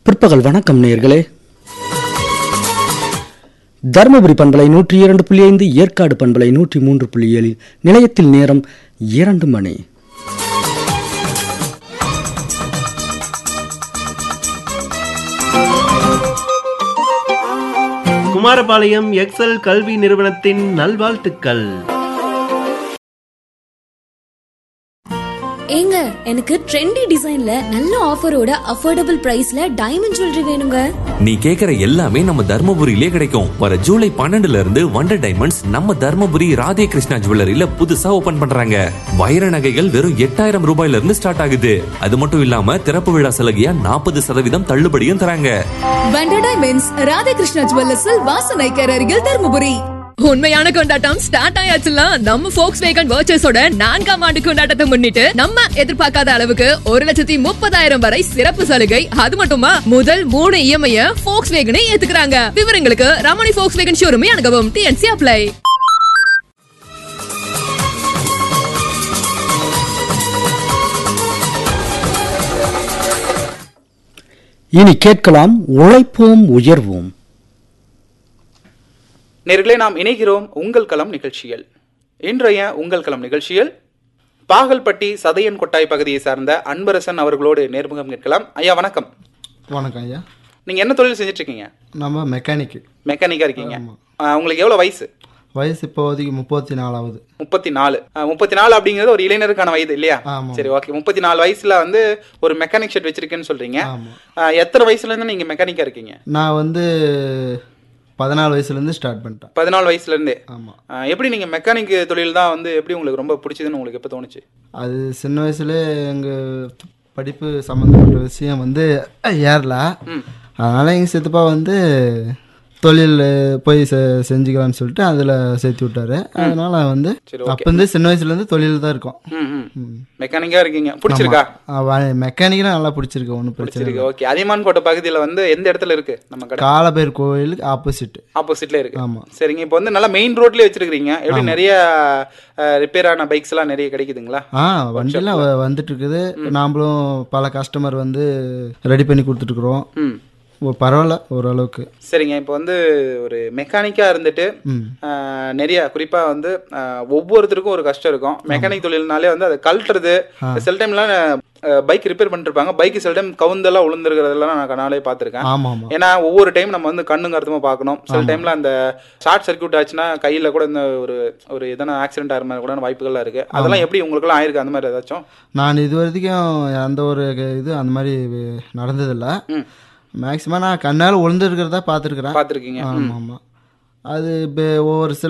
பிற்பகல் வணக்கம் நேயர்களே தருமபுரி பண்பலை நூற்றி இரண்டு புள்ளி ஐந்து ஏற்காடு பண்பலை நூற்றி மூன்று புள்ளி ஏழில் நிலையத்தில் நேரம் இரண்டு மணி குமாரபாளையம் எக்ஸல் கல்வி நிறுவனத்தின் நல்வாழ்த்துக்கள் ஏங்க எனக்கு ட்ரெண்டி டிசைன்ல நல்ல ஆஃபரோட அஃபோர்டபுள் பிரைஸ்ல டைமண்ட் ஜுவல்லரி வேணுங்க நீ கேக்குற எல்லாமே நம்ம தர்மபுரியிலே கிடைக்கும் வர ஜூலை பன்னெண்டுல இருந்து வண்டர் டைமண்ட்ஸ் நம்ம தர்மபுரி ராதே கிருஷ்ணா ஜுவல்லரியில புதுசா ஓபன் பண்றாங்க வைர நகைகள் வெறும் எட்டாயிரம் ரூபாயில இருந்து ஸ்டார்ட் ஆகுது அது மட்டும் இல்லாம திறப்பு விழா சலுகையா நாற்பது சதவீதம் தள்ளுபடியும் தராங்க வண்டர் டைமண்ட்ஸ் ராதாகிருஷ்ணா ஜுவல்லர்ஸில் வாசனைக்கர் அருகில் தருமபுரி உண்மையான கொண்டாட்டம் ஸ்டார்ட் ஆயாச்சுல நம்ம ஃபோக்ஸ் வேகன் வர்ச்சஸோட நான்காம் ஆண்டு கொண்டாட்டத்தை முன்னிட்டு நம்ம எதிர்பார்க்காத அளவுக்கு ஒரு லட்சத்தி முப்பதாயிரம் வரை சிறப்பு சலுகை அது மட்டுமா முதல் மூணு இஎம்ஐ ஃபோக்ஸ் வேகனை ஏத்துக்கிறாங்க விவரங்களுக்கு ரமணி ஃபோக்ஸ் வேகன் ஷோரூமே அணுகவும் டிஎன்சி அப்ளை இனி கேட்கலாம் உழைப்போம் உயர்வோம் நேர்களே நாம் இணைகிறோம் உங்கள் களம் நிகழ்ச்சியில் இன்றைய உங்கள் களம் நிகழ்ச்சியில் பாகல்பட்டி சதையன் கொட்டாய் பகுதியை சார்ந்த அன்பரசன் அவர்களோடு நேர்முகம் கேட்கலாம் ஐயா வணக்கம் வணக்கம் ஐயா நீங்க என்ன தொழில் செஞ்சுட்டு இருக்கீங்க நம்ம மெக்கானிக்கு மெக்கானிக்கா இருக்கீங்க ஆ, உங்களுக்கு எவ்வளவு வயசு வயசு இப்போதைக்கு முப்பத்தி நாலாவது முப்பத்தி நாலு முப்பத்தி நாலு அப்படிங்கிறது ஒரு இளைஞருக்கான வயது இல்லையா ஆமா. சரி ஓகே முப்பத்தி நாலு வயசுல வந்து ஒரு மெக்கானிக் ஷெட் வச்சிருக்கேன்னு சொல்றீங்க ஆமா. ஆ, எத்தனை வயசுல இருந்து நீங்க மெக்கானிக்கா இருக்கீங்க நான் வந்து பதினாலு வயசுலேருந்து ஸ்டார்ட் பண்ணிட்டேன் பதினாலு வயசுல இருந்தே ஆமாம் ஆ, எப்படி நீங்க மெக்கானிக் தொழில் தான் வந்து எப்படி உங்களுக்கு ரொம்ப பிடிச்சதுன்னு உங்களுக்கு எப்போ தோணுச்சு அது சின்ன வயசுல எங்கள் படிப்பு சம்மந்தப்பட்ட விஷயம் வந்து ஏறல அதனால் எங்கள் சித்தப்பா வந்து தொழில் போய் செ செஞ்சுக்கலாம்னு சொல்லிட்டு அதில் சேர்த்து விட்டாரு அதனால் வந்து சரி, அப்போ இருந்து சின்ன வயசுலேருந்து தொழில் தான் இருக்கோம் ம் ம் மெக்கானிக்கா இருக்கீங்க பிடிச்சிருக்கா மெக்கானிக்கெலாம் நல்லா பிடிச்சிருக்கு ஒன்றும் பிரச்சனை பிடிச்சிருக்கு ஓகே அதியமான் கோட்டை பகுதியில் வந்து எந்த இடத்துல இருக்கு நம்ம கடை காலபேர் கோயிலுக்கு ஆப்போசிட் ஆப்போசிட்ல இருக்கு ஆமா. சரிங்க இப்போ வந்து நல்லா மெயின் ரோட்லயே வச்சிருக்கீங்க எப்படி நிறைய ரிப்பேர் ஆன பைக்ஸ் எல்லாம் நிறைய கிடைக்குதுங்களா ஆ வண்டிலாம் வ- வந்துட்டு இருக்குது நாமளும் பல கஸ்டமர் வந்து ரெடி பண்ணி கொடுத்துட்ருக்குறோம் ம் பரவாயில்ல ஓரளவுக்கு சரிங்க இப்போ வந்து ஒரு மெக்கானிக்கா இருந்துட்டு ம் ஆஹ், நிறைய குறிப்பா வந்து ஆஹ், ஒவ்வொருத்தருக்கும் ஒரு கஷ்டம் இருக்கும் மெக்கானிக் தொழில்னாலே வந்து அதை கழட்டுறது சில டைம்லாம் பைக் ரிப்பேர் பண்ணிட்டு இருப்பாங்க பைக் சில டைம் கவுந்தெல்லாம் உளுந்துருக்கிறதெல்லாம் நான் கண்ணாலே பார்த்துருக்கேன் ஆமாம் ஆமாம் ஏன்னா ஒவ்வொரு டைம் நம்ம வந்து கண்ணும் கருத்துமா பார்க்கணும் சில டைம்ல அந்த ஷார்ட் சர்க்யூட் ஆச்சுன்னா கையில கூட இந்த ஒரு ஒரு எதனா ஆக்சிடென்ட் ஆகிற மாதிரி கூட வாய்ப்புகள்லாம் இருக்கு அதெல்லாம் எப்படி உங்களுக்குலாம் ஆயிருக்கு அந்த மாதிரி ஏதாச்சும் நான் இது வரைக்கும் எந்த ஒரு இது அந்த மாதிரி நடந்ததில்லை ம். மேக்ஸிமம் நான் கண்ணால் உளுந்துருக்கிறதா பார்த்துருக்குறேன் பார்த்துருக்கீங்க ஆமாம் ஆமாம் அது இப்போ ஒவ்வொரு சில